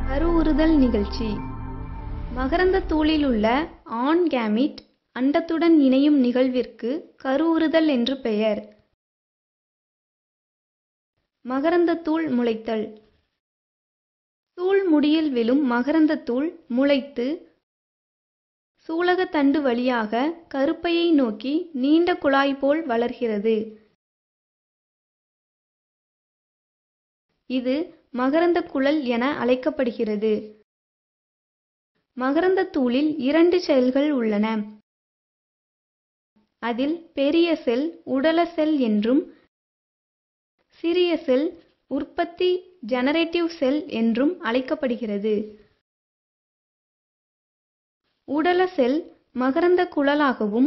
கருவுறுதல் நிகழ்ச்சி மகரந்தத் தூளிலுள்ள ஆண் கேமிட் அண்டத்துடன் இணையும் நிகழ்விற்கு கருவுறுதல் என்று பெயர். மகரந்தத் தூள் முளைத்தல் சூல் முடியில் விழும் மகரந்தத் தூள் முளைத்து சூலகத் தண்டு வழியாக கருப்பையை நோக்கி நீண்ட குழாய் போல் வளர்கிறது. இது மகரந்தக் குழல் என அழைக்கப்படுகிறது. மகரந்தத் தூளில் இரண்டு செல்கள் உள்ளன. அதில் பெரிய செல் உடல செல் என்றும் சிறிய செல் உற்பத்தி ஜெனரேட்டிவ் செல் என்றும் அழைக்கப்படுகிறது. உடல செல் மகரந்தக் குழலாகவும்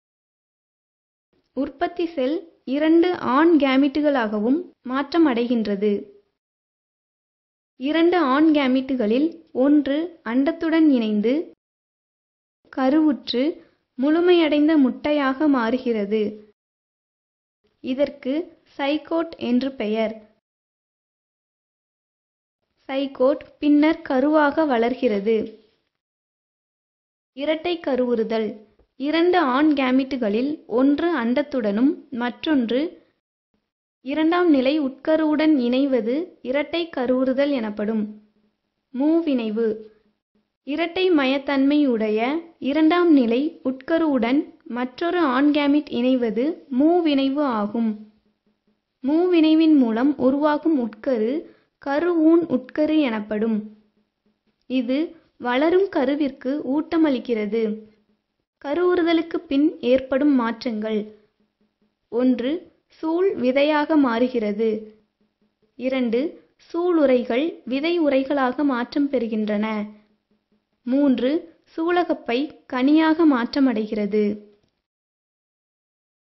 உற்பத்தி செல் இரண்டு ஆண் கேமிட்டுகளாகவும் மாற்றமடைகின்றது. இரண்டு ஆண் கேமிட்டுகளில் ஒன்று அண்டத்துடன் இணைந்து கருவுற்று முழுமையடைந்த முட்டையாக மாறுகிறது. இதற்கு சைகோட் என்று பெயர். சைகோட் பின்னர் கருவாக வளர்கிறது. இரட்டை கருவுறுதல் இரண்டு ஆண் கேமிட்டுகளில் ஒன்று அண்டத்துடனும் மற்றொன்று இரண்டாம் நிலை உட்கருவுடன் இணைவது இரட்டை கருவுறுதல் எனப்படும். மூவிணைவு இரட்டை மையத்தன்மையுடைய இரண்டாம் நிலை உட்கருவுடன் மற்றொரு ஆண் கேமிட் இணைவது மூவிணைவு ஆகும். மூவிணைவின் மூலம் உருவாகும் உட்கரு கருவூன் உட்கரு எனப்படும். இது வளரும் கருவிற்கு ஊட்டமளிக்கிறது. கருவுறுதலுக்குப் பின் ஏற்படும் மாற்றங்கள் ஒன்று சூல் விதையாக மாறுகிறது. இரண்டு சூலுறைகள் விதை உறைகளாக மாற்றம் பெறுகின்றன. மூன்று சூலகப்பை கனியாக மாற்றமடைகிறது.